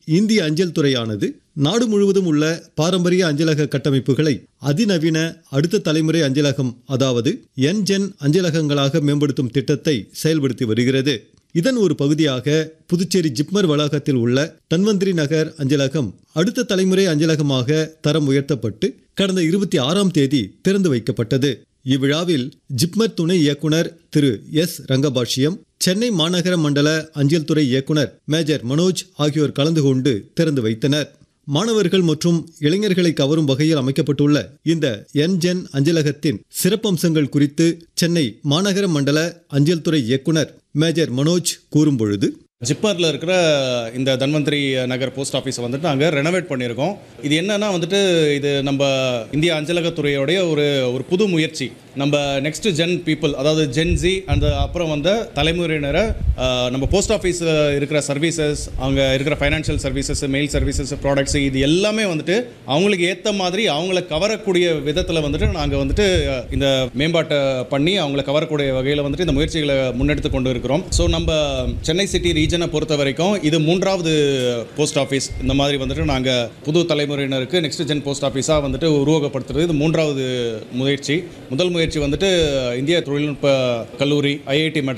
இந்திய அஞ்சல் துறையானது நாடு முழுவதும் உள்ள பாரம்பரிய அஞ்சலக கட்டமைப்புகளை அதிநவீன அடுத்த தலைமுறை அஞ்சலகம் அதாவது என்ஜென் அஞ்சலகங்களாக மேம்படுத்தும் திட்டத்தை செயல்படுத்தி வருகிறது இதன் ஒரு பகுதியாக புதுச்சேரி ஜிப்மர் வளாகத்தில் உள்ள தன்வந்திரி நகர் அஞ்சலகம் அடுத்த தலைமுறை அஞ்சலகமாக தரம் உயர்த்தப்பட்டு கடந்த இருபத்தி ஆறாம் தேதி திறந்து வைக்கப்பட்டது இவ்விழாவில் ஜிப்மர் துணை இயக்குனர் திரு எஸ் ரங்கபாஷ்யம் சென்னை மாநகர மண்டல அஞ்சல் துறை இயக்குனர் மேஜர் மனோஜ் ஆகியோர் கலந்து கொண்டு திறந்து வைத்தனர் மாணவர்கள் மற்றும் இளைஞர்களை கவரும் வகையில் அமைக்கப்பட்டுள்ள இந்த என்ஜென் அஞ்சலகத்தின் சிறப்பம்சங்கள் குறித்து சென்னை மாநகர மண்டல அஞ்சல் துறை இயக்குனர் மேஜர் மனோஜ் கூறும்பொழுது ஜிப்பரில் இருக்கிற இந்த தன்வந்திரி நகர் போஸ்ட் ஆஃபீஸை வந்துட்டு நாங்கள் ரெனோவேட் பண்ணியிருக்கோம் இது என்னன்னா வந்துட்டு இது நம்ம இந்திய அஞ்சலகத்துறையோடைய ஒரு ஒரு புது முயற்சி நம்ம நெக்ஸ்ட் ஜென் பீப்புள் அதாவது ஜென் ஜி அந்த அப்புறம் வந்த தலைமுறையினரை ஆஹ், நம்ம போஸ்ட் ஆஃபீஸில் இருக்கிற சர்வீசஸ் அங்கே இருக்கிற financial services mail services products இது எல்லாமே வந்துட்டு அவங்களுக்கு ஏற்ற மாதிரி அவங்கள கவரக்கூடிய விதத்தில் வந்துட்டு நாங்கள் வந்துட்டு அஹ், இந்த மேம்பாட்டை பண்ணி அவங்கள கவரக்கூடிய வகையில் வந்துட்டு இந்த முயற்சிகளை முன்னெடுத்து கொண்டு இருக்கிறோம் ஸோ நம்ம சென்னை சிட்டி ரீஜனை பொறுத்த வரைக்கும் இது மூன்றாவது போஸ்ட் ஆஃபீஸ் இந்த மாதிரி வந்துட்டு நாங்கள் புது தலைமுறையினருக்கு நெக்ஸ்ட் ஜென் போஸ்ட் ஆஃபீஸாக வந்துட்டு உருவகப்படுத்துறது இது மூன்றாவது முயற்சி முதல் முயற்சி வந்துட்டு இந்திய தொழில்நுட்ப கல்லூரி ஐஐடி